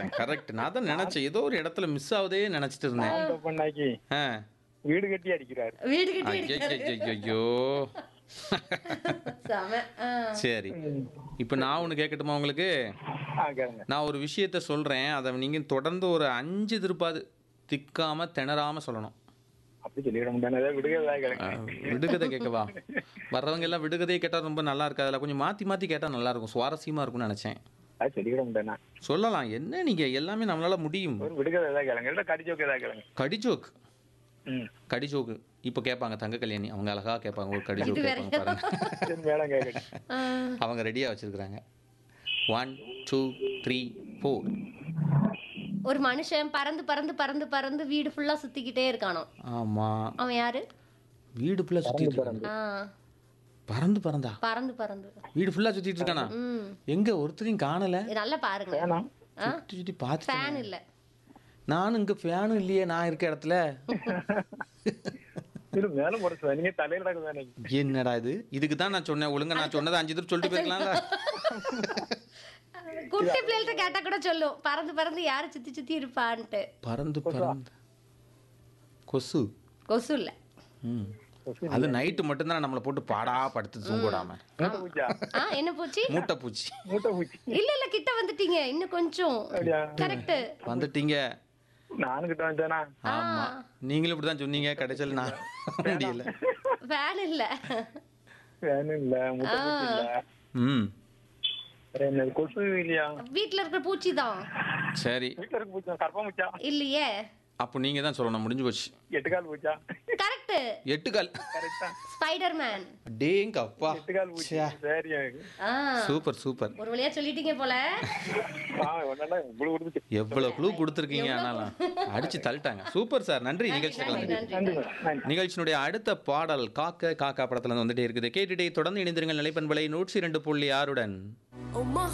Correct correct நான் தான் நினைச்சேன் ஏதோ ஒரு இடத்துல மிஸ் ஆகுதே நினைச்சிட்டு இருந்தேன் அந்த பண்ணாக்கி ஆ. வீடு கட்டி அடிக்கிறாரு வீடு கட்டி அடிக்கிறாரு. ஐயோ செம ஆ. சரி இப்போ நான் ஒன்று கேட்கட்டுமா உங்களுக்கு ஆ கேளுங்க நான் ஒரு விஷயத்த சொல்கிறேன் அதை நீங்கள் தொடர்ந்து ஒரு அஞ்சு திருப்பாது திக்காம திணறாம சொல்லணும் அப்படி சொல்லிவிட முடியாது ஏதாவது விடுகிறதா கேளுங்க விடுகதை கேட்கவா வர்றவங்க எல்லாம் விடுகதையை கேட்டால் ரொம்ப நல்லா இருக்காது அதில் கொஞ்சம் மாற்றி மாற்றி கேட்டால் நல்லா இருக்கும் சுவாரஸ்யமாக இருக்கும்னு நினச்சேன் அது சொல்லிவிட முடியாதுண்ணா சொல்லலாம் என்ன நீங்கள் எல்லாமே நம்மளால முடியும் ஒரு விடுகிறத ஏதாவது கேளுங்க இல்லை கடி ஜோக்கு ஏதாவது கேளுங்க கடிஜோக் ம் கடிஜோக்கு இப்போ கேட்பாங்க தங்க கல்யாணி அவங்க அழகா கேட்பாங்க ஒரு கடிஜோக் கேட்பாங்க பாருங்க சரி மேடம் கேட்கணும் ஆ. அவங்க ரெடியாக வச்சிருக்கிறாங்க ஒன் டூ த்ரீ ஃபோர் ஒரு மனுஷன் பறந்து பறந்து பறந்து பறந்து வீடு ஃபுல்லா சுத்திக்கிட்டே இருக்கானோ ஆமாம் அவன் யாரு வீடு ஃபுல்லாக சுற்றிட்டு இருக்காங்க ஆ பறந்து பறந்தா பறந்து பறந்து வீடு ஃபுல்லாக சுற்றிட்டு இருக்கானா ம் எங்க ஒருத்தரையும் காணல இது நல்லா பாருங்க வேணாம் சுற்றி சுற்றி பார்த்து ஃபேன் இல்ல நானும் இங்கே ஃபேனும் இல்லையே நான் இருக்க இடத்துல இது மேல போட நீங்க தலையில நடக்குது தானே என்னடா இது இதுக்கு தான் நான் சொன்னேன் ஒழுங்கா நான் சொன்னதை அஞ்சு தடவை சொல்லிட்டு போயிருக்கலாம்ல குட்டி பிள்ளைகள்ட்ட கேட்டா கூட சொல்லும் பறந்து பறந்து யாரு சுத்தி சுத்தி இருப்பான்ட்டு பறந்து பறந்து கொசு கொசு இல்ல ம் அது நைட்டு மட்டும்தான் நம்மளை போட்டு பாடா படுத்து தூங்கிடாம மூட்டை பூச்சா ஆ என்ன பூச்சி மூட்டை பூச்சி மூட்டை பூச்சி இல்ல இல்ல கிட்ட வந்துட்டீங்க இன்னும் கொஞ்சம் அப்படியா கரெக்ட் வந்துட்டீங்க நானும் கிட்ட வந்தேனா ஆமா நீங்களும் இப்படிதான் சொன்னீங்க கடைசியில் நான் முடியல ஃபேன் இல்ல வேணும் இல்ல மூட்டை பூச்சி இல்ல ம் வேற என்ன கொசு இல்லையா வீட்ல இருக்கிற பூச்சி தான் சரி வீட்டுல இருக்க பூச்சா கற்பா பூச்சா இல்லையே அப்போ நீங்க தான் சொல்லணும் முடிஞ்சு போச்சு எட்டு கால் பூச்சா கரெக்ட் எட்டு கால் கரெக்டா ஸ்பைடர் மேன் டேங்க அப்பா எட்டு கால் பூச்சி சரி ஆ சூப்பர் சூப்பர் ஒரு வழியா சொல்லிட்டீங்க போல ஆ ஒன்னா இவ்வளவு கொடுத்துச்சு எவ்வளவு க்ளூ கொடுத்துருக்கீங்க ஆனாலும் அடிச்சு தள்ளிட்டாங்க சூப்பர் சார் நன்றி நிகழ்ச்சி கலந்து நன்றி நன்றி மேடம் நன்றி நிகழ்ச்சியினுடைய அடுத்த பாடல் காக்க காக்கா படத்துல இருந்து வந்துட்டே இருக்குது கேட்டுட்டே தொடர்ந்து இணைந்திருங்கள் நிலைப்பண்பலை நூற்றி இரண்டு புள்ளி ஆறுடன்